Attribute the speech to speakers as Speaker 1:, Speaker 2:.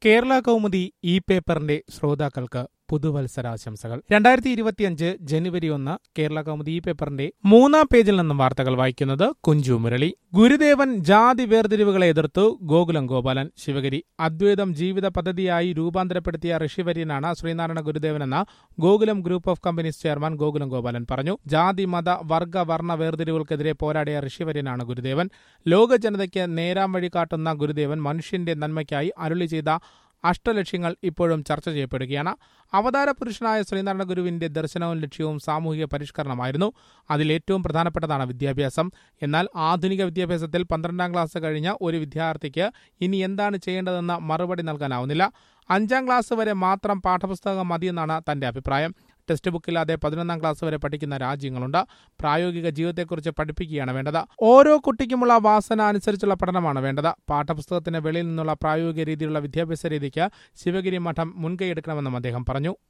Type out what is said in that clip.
Speaker 1: കേരള കൗമുദി ഈ പേപ്പറിന്റെ ശ്രോതാക്കൾക്ക് പുതുവത്സരാശംസകൾ രണ്ടായിരത്തി ഇരുപത്തിയഞ്ച് ജനുവരി ഒന്ന് കേരള കൗമുദി ഈ പേപ്പറിന്റെ മൂന്നാം പേജിൽ നിന്നും വാർത്തകൾ വായിക്കുന്നത് കുഞ്ചു മുരളി ഗുരുദേവൻ ജാതി വേർതിരിവുകളെ എതിർത്തു ഗോകുലം ഗോപാലൻ ശിവഗിരി അദ്വൈതം ജീവിത പദ്ധതിയായി രൂപാന്തരപ്പെടുത്തിയ ഋഷിവര്യനാണ് ശ്രീനാരായണ ഗുരുദേവൻ എന്ന Gokulam group of companies chairman Gokulam Gopalan പറഞ്ഞു ജാതി മത വർഗ വർണ്ണ വേർതിരിവുകൾക്കെതിരെ പോരാടിയ ഋഷിവര്യനാണ് ഗുരുദേവൻ ലോക ജനതയ്ക്ക് നേരാം വഴി കാട്ടുന്ന ഗുരുദേവൻ മനുഷ്യന്റെ നന്മയ്ക്കായി അരുളി ചെയ്ത അഷ്ടലക്ഷ്യങ്ങൾ ഇപ്പോഴും ചർച്ച ചെയ്യപ്പെടുകയാണ് അവതാര പുരുഷനായ ശ്രീനാരായണ ഗുരുവിന്റെ ദർശനവും ലക്ഷ്യവും സാമൂഹിക പരിഷ്കരണമായിരുന്നു അതിലേറ്റവും പ്രധാനപ്പെട്ടതാണ് വിദ്യാഭ്യാസം എന്നാൽ ആധുനിക വിദ്യാഭ്യാസത്തിൽ പന്ത്രണ്ടാം ക്ലാസ് കഴിഞ്ഞ ഒരു വിദ്യാർത്ഥിക്ക് ഇനി എന്താണ് ചെയ്യേണ്ടതെന്ന മറുപടി നൽകാനാവുന്നില്ല അഞ്ചാം ക്ലാസ് വരെ മാത്രം പാഠപുസ്തകം മതിയെന്നാണ് തന്റെ അഭിപ്രായം ടെക്സ്റ്റ് ബുക്കില്ലാതെ പതിനൊന്നാം ക്ലാസ് വരെ പഠിക്കുന്ന രാജ്യങ്ങളുണ്ട് പ്രായോഗിക ജീവിതത്തെക്കുറിച്ച് പഠിപ്പിക്കുകയാണ് വേണ്ടത് ഓരോ കുട്ടിക്കുമുള്ള വാസന അനുസരിച്ചുള്ള പഠനമാണ് വേണ്ടത് പാഠപുസ്തകത്തിന് വെളിയിൽ നിന്നുള്ള പ്രായോഗിക രീതിയിലുള്ള വിദ്യാഭ്യാസ രീതിക്ക് ശിവഗിരി മഠം മുൻകൈയെടുക്കണമെന്നും അദ്ദേഹം പറഞ്ഞു